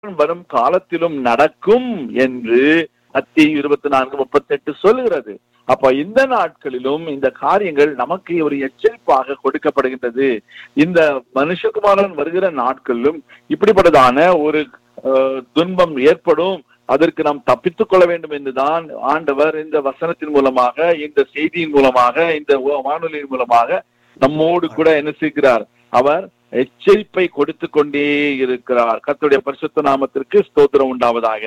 வரும் காலத்திலும் நடக்கும் என்று அத்தி இருபத்தி நான்கு முப்பத்தி எட்டு சொல்லுகிறது அப்ப இந்த நாட்களிலும் இந்த காரியங்கள் நமக்கு ஒரு எச்சரிப்பாக கொடுக்கப்படுகின்றது இந்த மனுஷகுமாரன் வருகிற நாட்களிலும் இப்படிப்பட்டதான ஒரு அஹ், துன்பம் ஏற்படும் அதற்கு நாம் தப்பித்துக் கொள்ள வேண்டும் என்றுதான் ஆண்டவர் இந்த வசனத்தின் மூலமாக இந்த செய்தியின் மூலமாக இந்த வானொலியின் மூலமாக நம்மோடு கூட என்ன செய்கிறார் அவர் எச்சரிப்பை கொடுத்து கொண்டே இருக்கிறார் கர்த்தருடைய பரிசுத்த நாமத்திற்கு ஸ்தோத்திரம் உண்டாவதாக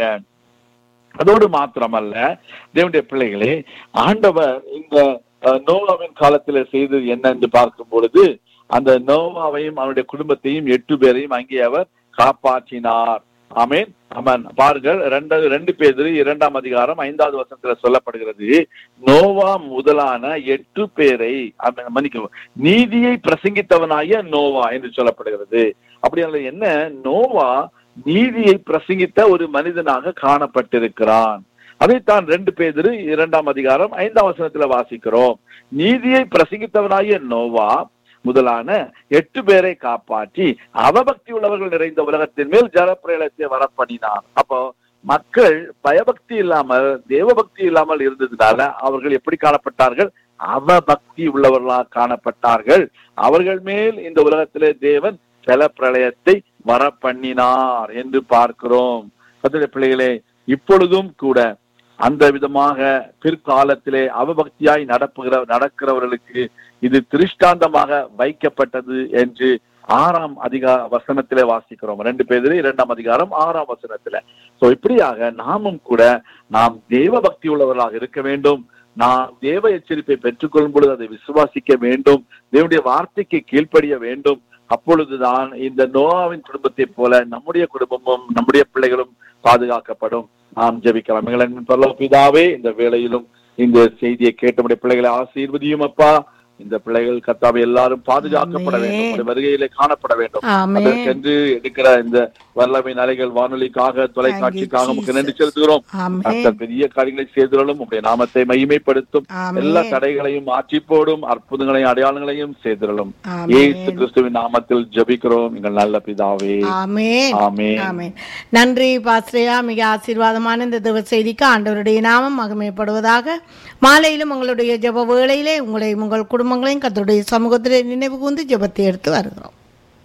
அதோடு மாத்திரமல்ல தேவனுடைய பிள்ளைகளே ஆண்டவர் இந்த அஹ், நோவாவின் காலத்துல செய்தது என்ன என்று பார்க்கும் பொழுது அந்த நோவாவையும் அவனுடைய குடும்பத்தையும் எட்டு பேரையும் அங்கே அவர் காப்பாற்றினார் ஆமென் ஆமென் பாருங்கள் ரெண்டு ரெண்டு பேர் இரண்டாம் அதிகாரம் ஐந்தாவது வசனத்துல சொல்லப்படுகிறது நோவா முதலான எட்டு பேரை ஆமென், மன்னிக்கவும் நீதியை பிரசங்கித்தவனாய நோவா என்று சொல்லப்படுகிறது அப்படி என்ன நோவா நீதியை பிரசங்கித்த ஒரு மனிதனாக காணப்பட்டிருக்கிறான் அதைத்தான் ரெண்டு பேர் இரண்டாம் அதிகாரம் ஐந்தாம் வசனத்துல வாசிக்கிறோம் நீதியை பிரசங்கித்தவனாய நோவா முதலான எட்டு பேரை காப்பாற்றி அவபக்தி உள்ளவர்கள் நிறைந்த உலகத்தின் மேல் ஜலப்பிரளயத்தை வரப்பண்ணினார் அப்போ மக்கள் பயபக்தி இல்லாமல் தேவபக்தி இல்லாமல் இருந்ததுனால அவர்கள் எப்படி காணப்பட்டார்கள் அவபக்தி உள்ளவர்களாக காணப்பட்டார்கள் அவர்கள் மேல் இந்த உலகத்திலே தேவன் ஜல பிரளயத்தை வர பண்ணினார் என்று பார்க்கிறோம் கர்த்தருடைய பிள்ளைகளே இப்பொழுதும் கூட அந்த விதமாக பிற்காலத்திலே அவபக்தியாய் நடப்புகிற நடக்கிறவர்களுக்கு இது திருஷ்டாந்தமாக வைக்கப்பட்டது என்று ஆறாம் அதிகார வசனத்திலே வாசிக்கிறோம் ரெண்டு பேர் இரண்டாம் அதிகாரம் ஆறாம் வசனத்துல சோ இப்படியாக நாமும் கூட நாம் தேவ பக்தி உள்ளவர்களாக இருக்க வேண்டும் நாம் தேவ எச்சரிப்பை பெற்றுக்கொள்ளும் பொழுது அதை விசுவாசிக்க வேண்டும் தேவனுடைய வார்த்தைக்கு கீழ்ப்படிய வேண்டும் அப்பொழுதுதான் இந்த நோவாவின் குடும்பத்தைப் போல நம்முடைய குடும்பமும் நம்முடைய பிள்ளைகளும் பாதுகாக்கப்படும் நாம் ஜெபிக்கலாம் எங்களின் பரலோக பிதாவே இந்த வேளையிலும் இந்த செய்தியை கேட்ட நம்முடைய பிள்ளைகளை ஆசீர்வதியும் அப்பா இந்த பிள்ளைகள் கத்தாவை எல்லாரும் பாதுகாக்கப்பட வேண்டும் ஆமென். உம்முடைய வருகையிலே காணப்பட வேண்டும் ஆமென். அதற்கென்று எடுக்கிற இந்த வல்லமை அலைகள் வானொலிக்காக தொலைக்காட்சிக்காக உமக்கு நன்றி Jesus. செலுத்துகிறோம் ஆமென். கர்த்தர் பெரிய காரியங்களை செய்துகளும் உடைய நாமத்தை மகிமைப்படுத்தும் ஆமென். எல்லா தடைகளையும் மாற்றி போடும் அற்புதங்களையும் அடையாளங்களையும் செய்திருளும் ஆமென். இயேசு கிறிஸ்துவின் நாமத்தில் ஜெபிக்கிறோம் எங்கள் நல்ல பிதாவே ஆமென் ஆமென். ஆமென் நன்றி பாஸ்ரேயா மிக ஆசீர்வாதமான இந்த திவ செய்திக்கு ஆண்டவருடைய நாமம் மகிமைப்படுவதாக மாலையிலும் உங்களுடைய ஜெப வேளையிலே உங்களையும் உங்கள் குடும்பங்களையும் கத்தருடைய சமூகத்திலே நினைவு கூர்ந்து ஜெபத்தை எடுத்து வருகிறோம்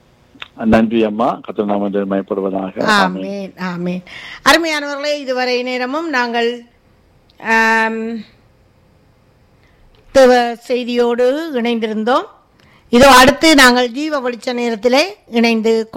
நன்றி அம்மா கர்த்தர் நாமத்தில் மயப்படுவதாக ஆமென். ஆமென் ஆமென் அருமையானவர்களே இதுவரை நேரமும் நாங்கள் ஆம், தேவ செய்தியோடு இணைந்திருந்தோம் இதோ அடுத்து நாங்கள் ஜீவ வெளிச்ச நேரத்திலே இணைந்து